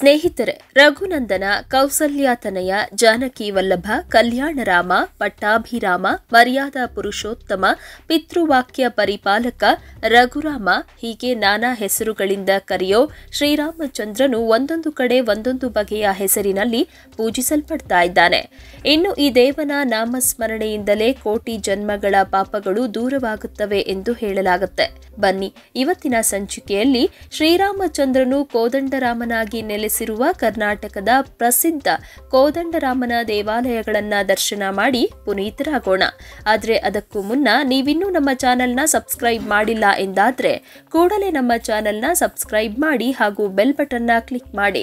ಸ್ನೇಹಿತರೆ ರಘುನಂದನ ಕೌಸಲ್ಯಾತನಯ ಜಾನಕಿ ವಲ್ಲಭ ಕಲ್ಯಾಣರಾಮ ಪಟ್ಟಾಭಿರಾಮ ಮರ್ಯಾದಾ ಪುರುಷೋತ್ತಮ ಪಿತೃವಾಕ್ಯ ಪರಿಪಾಲಕ ರಘುರಾಮ ಹೀಗೆ ನಾನಾ ಹೆಸರುಗಳಿಂದ ಕರೆಯೋ ಶ್ರೀರಾಮಚಂದ್ರನು ಒಂದೊಂದು ಕಡೆ ಒಂದೊಂದು ಬಗೆಯ ಹೆಸರಿನಲ್ಲಿ ಪೂಜಿಸಲ್ಪಡ್ತಾ ಇದ್ದಾನೆ ಇನ್ನು ಈ ದೇವನ ನಾಮಸ್ಮರಣೆಯಿಂದಲೇ ಕೋಟಿ ಜನ್ಮಗಳ ಪಾಪಗಳು ದೂರವಾಗುತ್ತವೆ ಎಂದು ಹೇಳಲಾಗುತ್ತೆ ಬನ್ನಿ ಇವತ್ತಿನ ಸಂಚಿಕೆಯಲ್ಲಿ ಶ್ರೀರಾಮಚಂದ್ರನು ಕೋದಂಡರಾಮನಾಗಿ ನೆಲೆಸಿರುವ ಕರ್ನಾಟಕದ ಪ್ರಸಿದ್ಧ ಕೋದಂಡರಾಮನ ದೇವಾಲಯಗಳನ್ನ ದರ್ಶನ ಮಾಡಿ ಪುನೀತರಾಗೋಣ ಆದ್ರೆ ಅದಕ್ಕೂ ಮುನ್ನ ನೀವಿನ್ನೂ ನಮ್ಮ ಚಾನೆಲ್ನ ಸಬ್ಸ್ಕ್ರೈಬ್ ಮಾಡಿಲ್ಲ ಎಂದಾದ್ರೆ ಕೂಡಲೇ ನಮ್ಮ ಚಾನೆಲ್ನ ಸಬ್ಸ್ಕ್ರೈಬ್ ಮಾಡಿ ಹಾಗೂ ಬೆಲ್ ಬಟನ್ನ ಕ್ಲಿಕ್ ಮಾಡಿ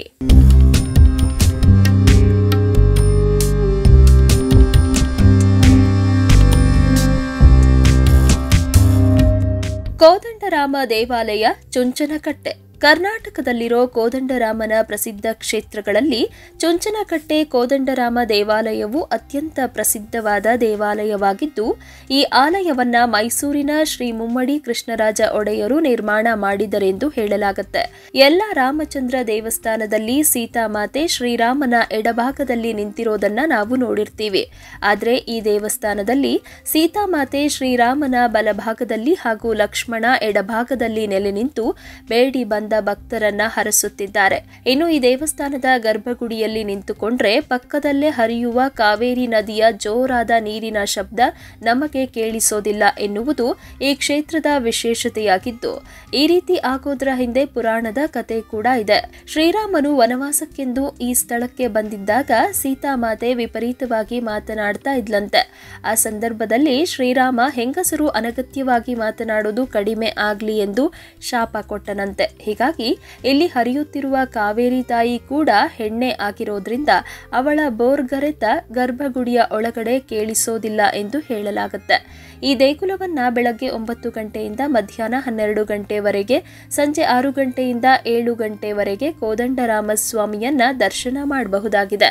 ಕೋದಂಡರಾಮ ದೇವಾಲಯ ಚುಂಚನಕಟ್ಟೆ ಕರ್ನಾಟಕದಲ್ಲಿರೋ ಕೋದಂಡರಾಮನ ಪ್ರಸಿದ್ಧ ಕ್ಷೇತ್ರಗಳಲ್ಲಿ ಚುಂಚನಕಟ್ಟೆ ಕೋದಂಡರಾಮ ದೇವಾಲಯವು ಅತ್ಯಂತ ಪ್ರಸಿದ್ಧವಾದ ದೇವಾಲಯವಾಗಿದ್ದು ಈ ಆಲಯವನ್ನ ಮೈಸೂರಿನ ಶ್ರೀ ಮುಮ್ಮಡಿ ಕೃಷ್ಣರಾಜ ಒಡೆಯರು ನಿರ್ಮಾಣ ಮಾಡಿದರೆಂದು ಹೇಳಲಾಗುತ್ತೆ ಎಲ್ಲ ರಾಮಚಂದ್ರ ದೇವಸ್ಥಾನದಲ್ಲಿ ಸೀತಾಮಾತೆ ಶ್ರೀರಾಮನ ಎಡಭಾಗದಲ್ಲಿ ನಿಂತಿರೋದನ್ನ ನಾವು ನೋಡಿರ್ತೀವಿ ಆದರೆ ಈ ದೇವಸ್ಥಾನದಲ್ಲಿ ಸೀತಾಮಾತೆ ಶ್ರೀರಾಮನ ಬಲಭಾಗದಲ್ಲಿ ಹಾಗೂ ಲಕ್ಷ್ಮಣ ಎಡಭಾಗದಲ್ಲಿ ನೆಲೆ ನಿಂತು ಬೇಡಿ ಬಂದ ಭಕ್ತರನ್ನ ಹರಸುತ್ತಿದ್ದಾರೆ ಇನ್ನು ಈ ದೇವಸ್ಥಾನದ ಗರ್ಭಗುಡಿಯಲ್ಲಿ ನಿಂತುಕೊಂಡ್ರೆ ಪಕ್ಕದಲ್ಲೇ ಹರಿಯುವ ಕಾವೇರಿ ನದಿಯ ಜೋರಾದ ನೀರಿನ ಶಬ್ದ ನಮಗೆ ಕೇಳಿಸೋದಿಲ್ಲ ಎನ್ನುವುದು ಈ ಕ್ಷೇತ್ರದ ವಿಶೇಷತೆಯಾಗಿದ್ದು ಈ ರೀತಿ ಆಗೋದ್ರ ಹಿಂದೆ ಪುರಾಣದ ಕತೆ ಕೂಡ ಇದೆ ಶ್ರೀರಾಮನು ವನವಾಸಕ್ಕೆಂದು ಈ ಸ್ಥಳಕ್ಕೆ ಬಂದಿದ್ದಾಗ ಸೀತಾಮಾತೆ ವಿಪರೀತವಾಗಿ ಮಾತನಾಡ್ತಾ ಇದ್ಲಂತೆ ಆ ಸಂದರ್ಭದಲ್ಲಿ ಶ್ರೀರಾಮ ಹೆಂಗಸರು ಅನಗತ್ಯವಾಗಿ ಮಾತನಾಡೋದು ಕಡಿಮೆ ಆಗ್ಲಿ ಎಂದು ಶಾಪ ಕೊಟ್ಟನಂತೆ ಹೀಗಾಗಿ ಇಲ್ಲಿ ಹರಿಯುತ್ತಿರುವ ಕಾವೇರಿ ತಾಯಿ ಕೂಡ ಹೆಣ್ಣೆ ಆಗಿರೋದ್ರಿಂದ ಅವಳ ಬೋರ್ಗರೆತ ಗರ್ಭಗುಡಿಯ ಒಳಗಡೆ ಕೇಳಿಸೋದಿಲ್ಲ ಎಂದು ಹೇಳಲಾಗುತ್ತೆ ಈ ದೇಗುಲವನ್ನ ಬೆಳಗ್ಗೆ ಒಂಬತ್ತು ಗಂಟೆಯಿಂದ ಮಧ್ಯಾಹ್ನ ಹನ್ನೆರಡು ಗಂಟೆವರೆಗೆ ಸಂಜೆ ಆರು ಗಂಟೆಯಿಂದ ಏಳು ಗಂಟೆವರೆಗೆ ಕೋದಂಡರಾಮಸ್ವಾಮಿಯನ್ನ ದರ್ಶನ ಮಾಡಬಹುದಾಗಿದೆ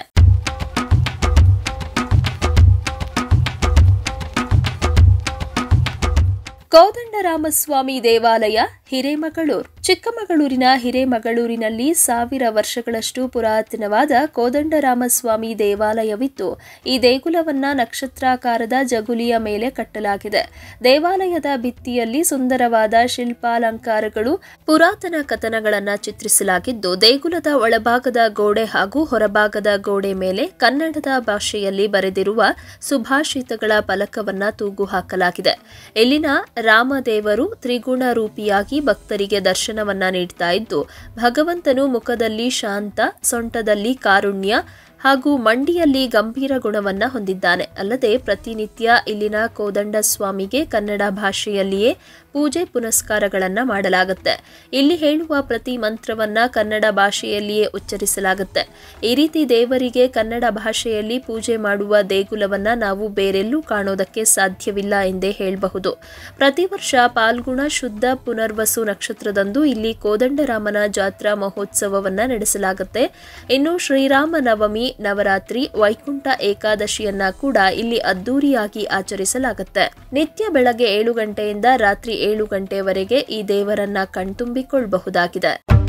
ಕೋದಂಡರಾಮಸ್ವಾಮಿ ದೇವಾಲಯ ಹಿರೇಮಗಳೂರು ಚಿಕ್ಕಮಗಳೂರಿನ ಹಿರೇಮಗಳೂರಿನಲ್ಲಿ ಸಾವಿರ ವರ್ಷಗಳಷ್ಟು ಪುರಾತನವಾದ ಕೋದಂಡರಾಮಸ್ವಾಮಿ ದೇವಾಲಯವಿದ್ದು ಈ ದೇಗುಲವನ್ನ ನಕ್ಷತ್ರಾಕಾರದ ಜಗುಲಿಯ ಮೇಲೆ ಕಟ್ಟಲಾಗಿದೆ ದೇವಾಲಯದ ಭಿತ್ತಿಯಲ್ಲಿ ಸುಂದರವಾದ ಶಿಲ್ಪಾಲಂಕಾರಗಳು ಪುರಾತನ ಕಥನಗಳನ್ನ ಚಿತ್ರಿಸಲಾಗಿದ್ದು ದೇಗುಲದ ಒಳಭಾಗದ ಗೋಡೆ ಹಾಗೂ ಹೊರಭಾಗದ ಗೋಡೆ ಮೇಲೆ ಕನ್ನಡದ ಭಾಷೆಯಲ್ಲಿ ಬರೆದಿರುವ ಸುಭಾಷಿತಗಳ ಫಲಕವನ್ನ ತೂಗು ಹಾಕಲಾಗಿದೆ ಇಲ್ಲಿನ ರಾಮದೇವರು ತ್ರಿಗುಣ ರೂಪಿಯಾಗಿ ಭಕ್ತರಿಗೆ ದರ್ಶನವನ್ನ ನೀಡ್ತಾ ಇದ್ದು ಭಗವಂತನು ಮುಖದಲ್ಲಿ ಶಾಂತ ಸೊಂಟದಲ್ಲಿ ಕಾರುಣ್ಯ ಹಾಗೂ ಮಂಡಿಯಲ್ಲಿ ಗಂಭೀರ ಗುಣವನ್ನ ಹೊಂದಿದ್ದಾನೆ ಅಲ್ಲದೆ ಪ್ರತಿನಿತ್ಯ ಇಲ್ಲಿನ ಕೋದಂಡ ಸ್ವಾಮಿಗೆ ಕನ್ನಡ ಭಾಷೆಯಲ್ಲಿಯೇ ಪೂಜೆ ಪುನಸ್ಕಾರಗಳನ್ನ ಮಾಡಲಾಗುತ್ತೆ ಇಲ್ಲಿ ಹೇಳುವ ಪ್ರತಿ ಮಂತ್ರವನ್ನ ಕನ್ನಡ ಭಾಷೆಯಲ್ಲಿಯೇ ಉಚ್ಚರಿಸಲಾಗುತ್ತೆ ಈ ರೀತಿ ದೇವರಿಗೆ ಕನ್ನಡ ಭಾಷೆಯಲ್ಲಿ ಪೂಜೆ ಮಾಡುವ ದೇಗುಲವನ್ನ ನಾವು ಬೇರೆಲ್ಲೂ ಕಾಣೋದಕ್ಕೆ ಸಾಧ್ಯವಿಲ್ಲ ಎಂದೇ ಹೇಳಬಹುದು ಪ್ರತಿ ವರ್ಷ ಪಾಲ್ಗುಣ ಶುದ್ಧ ಪುನರ್ವಸು ನಕ್ಷತ್ರದಂದು ಇಲ್ಲಿ ಕೋದಂಡರಾಮನ ಜಾತ್ರಾ ಮಹೋತ್ಸವವನ್ನ ನಡೆಸಲಾಗುತ್ತೆ ಇನ್ನು ಶ್ರೀರಾಮ ನವಮಿ ನವರಾತ್ರಿ ವೈಕುಂಠ ಏಕಾದಶಿಯನ್ನ ಕೂಡ ಇಲ್ಲಿ ಅದ್ದೂರಿಯಾಗಿ ಆಚರಿಸಲಾಗುತ್ತೆ ನಿತ್ಯ ಬೆಳಗ್ಗೆ ಏಳು ಗಂಟೆಯಿಂದ ರಾತ್ರಿ ಏಳು ಗಂಟೆವರೆಗೆ ಈ ದೇವರನ್ನ ಕಣ್ತುಂಬಿಕೊಳ್ಳಬಹುದಾಗಿದೆ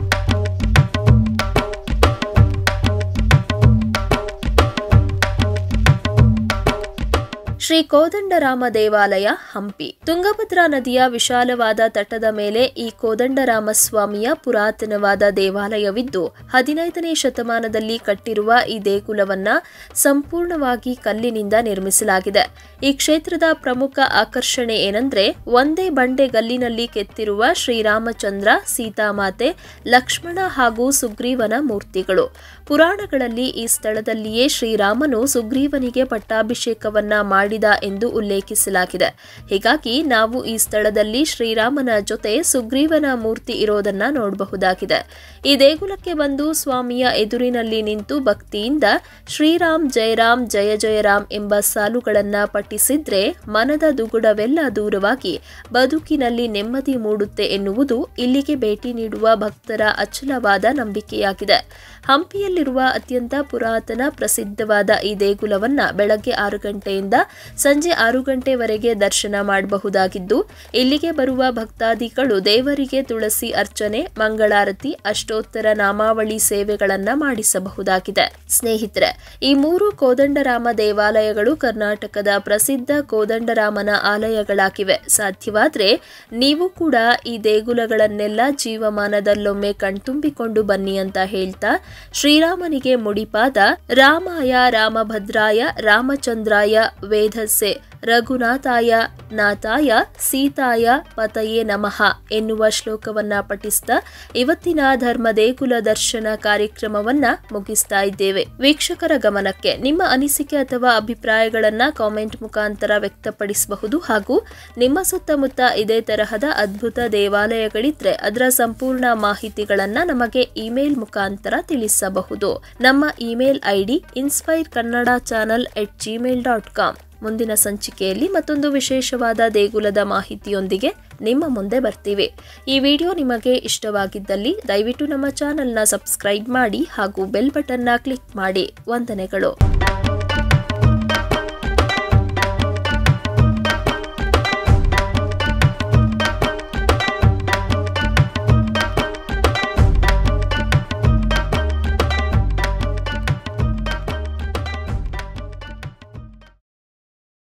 ಶ್ರೀ ಕೋದಂಡರಾಮ ದೇವಾಲಯ ಹಂಪಿ ತುಂಗಭದ್ರಾ ನದಿಯ ವಿಶಾಲವಾದ ತಟದ ಮೇಲೆ ಈ ಕೋದಂಡರಾಮಸ್ವಾಮಿಯ ಪುರಾತನವಾದ ದೇವಾಲಯವಿದ್ದು ಹದಿನೈದನೇ ಶತಮಾನದಲ್ಲಿ ಕಟ್ಟಿರುವ ಈ ದೇಗುಲವನ್ನ ಸಂಪೂರ್ಣವಾಗಿ ಕಲ್ಲಿನಿಂದ ನಿರ್ಮಿಸಲಾಗಿದೆ ಈ ಕ್ಷೇತ್ರದ ಪ್ರಮುಖ ಆಕರ್ಷಣೆ ಏನಂದ್ರೆ ಒಂದೇ ಬಂಡೆ ಗಲ್ಲಿನಲ್ಲಿ ಕೆತ್ತಿರುವ ಶ್ರೀರಾಮಚಂದ್ರ ಸೀತಾಮಾತೆ ಲಕ್ಷ್ಮಣ ಹಾಗೂ ಸುಗ್ರೀವನ ಮೂರ್ತಿಗಳು ಪುರಾಣಗಳಲ್ಲಿ ಈ ಸ್ಥಳದಲ್ಲಿಯೇ ಶ್ರೀರಾಮನು ಸುಗ್ರೀವನಿಗೆ ಪಟ್ಟಾಭಿಷೇಕವನ್ನ ಮಾಡಿದ ಎಂದು ಉಲ್ಲೇಖಿಸಲಾಗಿದೆ ಹೀಗಾಗಿ ನಾವು ಈ ಸ್ಥಳದಲ್ಲಿ ಶ್ರೀರಾಮನ ಜೊತೆ ಸುಗ್ರೀವನ ಮೂರ್ತಿ ಇರೋದನ್ನ ನೋಡಬಹುದಾಗಿದೆ ಈ ದೇಗುಲಕ್ಕೆ ಬಂದು ಸ್ವಾಮಿಯ ಎದುರಿನಲ್ಲಿ ನಿಂತು ಭಕ್ತಿಯಿಂದ ಶ್ರೀರಾಮ್ ಜಯರಾಮ್ ಜಯ ಜಯರಾಮ್ ಎಂಬ ಸಾಲುಗಳನ್ನ ಪಠಿಸಿದ್ರೆ ಮನದ ದುಗುಡವೆಲ್ಲ ದೂರವಾಗಿ ಬದುಕಿನಲ್ಲಿ ನೆಮ್ಮದಿ ಮೂಡುತ್ತೆ ಎನ್ನುವುದು ಇಲ್ಲಿಗೆ ಭೇಟಿ ನೀಡುವ ಭಕ್ತರ ಅಚಲವಾದ ನಂಬಿಕೆಯಾಗಿದೆ ಹಂಪಿಯಲ್ಲಿ ಊರಲ್ಲಿರುವ ಅತ್ಯಂತ ಪುರಾತನ ಪ್ರಸಿದ್ಧವಾದ ಈ ದೇಗುಲವನ್ನ ಬೆಳಗ್ಗೆ ಆರು ಗಂಟೆಯಿಂದ ಸಂಜೆ ಆರು ಗಂಟೆವರೆಗೆ ದರ್ಶನ ಮಾಡಬಹುದಾಗಿದ್ದು ಇಲ್ಲಿಗೆ ಬರುವ ಭಕ್ತಾದಿಗಳು ದೇವರಿಗೆ ತುಳಸಿ ಅರ್ಚನೆ ಮಂಗಳಾರತಿ ಅಷ್ಟೋತ್ತರ ನಾಮಾವಳಿ ಸೇವೆಗಳನ್ನ ಮಾಡಿಸಬಹುದಾಗಿದೆ ಸ್ನೇಹಿತರೆ ಈ ಮೂರು ಕೋದಂಡರಾಮ ದೇವಾಲಯಗಳು ಕರ್ನಾಟಕದ ಪ್ರಸಿದ್ಧ ಕೋದಂಡರಾಮನ ಆಲಯಗಳಾಗಿವೆ ಸಾಧ್ಯವಾದ್ರೆ ನೀವು ಕೂಡ ಈ ದೇಗುಲಗಳನ್ನೆಲ್ಲ ಜೀವಮಾನದಲ್ಲೊಮ್ಮೆ ಕಣ್ತುಂಬಿಕೊಂಡು ಬನ್ನಿ ಅಂತ ಹೇಳ್ತಾ ಶ್ರೀರಾಮನಿಗೆ ಮುಡಿಪಾದ ರಾಮಾಯ ರಾಮಭದ್ರಾಯ ರಾಮಚಂದ್ರಾಯ ವೇಧಸ್ಸೆ ರಘುನಾಥಾಯ ನಾಥಾಯ ಸೀತಾಯ ಪತಯೇ ನಮಃ ಎನ್ನುವ ಶ್ಲೋಕವನ್ನ ಪಠಿಸ್ತಾ ಇವತ್ತಿನ ಧರ್ಮ ದೇಗುಲ ದರ್ಶನ ಕಾರ್ಯಕ್ರಮವನ್ನ ಮುಗಿಸ್ತಾ ಇದ್ದೇವೆ ವೀಕ್ಷಕರ ಗಮನಕ್ಕೆ ನಿಮ್ಮ ಅನಿಸಿಕೆ ಅಥವಾ ಅಭಿಪ್ರಾಯಗಳನ್ನ ಕಾಮೆಂಟ್ ಮುಖಾಂತರ ವ್ಯಕ್ತಪಡಿಸಬಹುದು ಹಾಗೂ ನಿಮ್ಮ ಸುತ್ತಮುತ್ತ ಇದೇ ತರಹದ ಅದ್ಭುತ ದೇವಾಲಯಗಳಿದ್ರೆ ಅದರ ಸಂಪೂರ್ಣ ಮಾಹಿತಿಗಳನ್ನ ನಮಗೆ ಇಮೇಲ್ ಮುಖಾಂತರ ತಿಳಿಸಬಹುದು ನಮ್ಮ email ID inspire Kannada channel at Gmail dot com ಮುಂದಿನ ಸಂಚಿಕೆಯಲ್ಲಿ ಮತ್ತೊಂದು ವಿಶೇಷವಾದ ದೇಗುಲದ ಮಾಹಿತಿಯೊಂದಿಗೆ ನಿಮ್ಮ ಮುಂದೆ ಬರ್ತೀವಿ ಈ ವಿಡಿಯೋ ನಿಮಗೆ ಇಷ್ಟವಾಗಿದ್ದಲ್ಲಿ ದಯವಿಟ್ಟು ನಮ್ಮ ಚಾನೆಲ್ನ ಸಬ್ಸ್ಕ್ರೈಬ್ ಮಾಡಿ ಹಾಗೂ ಬೆಲ್ ಬಟನ್ನ ಕ್ಲಿಕ್ ಮಾಡಿ ವಂದನೆಗಳು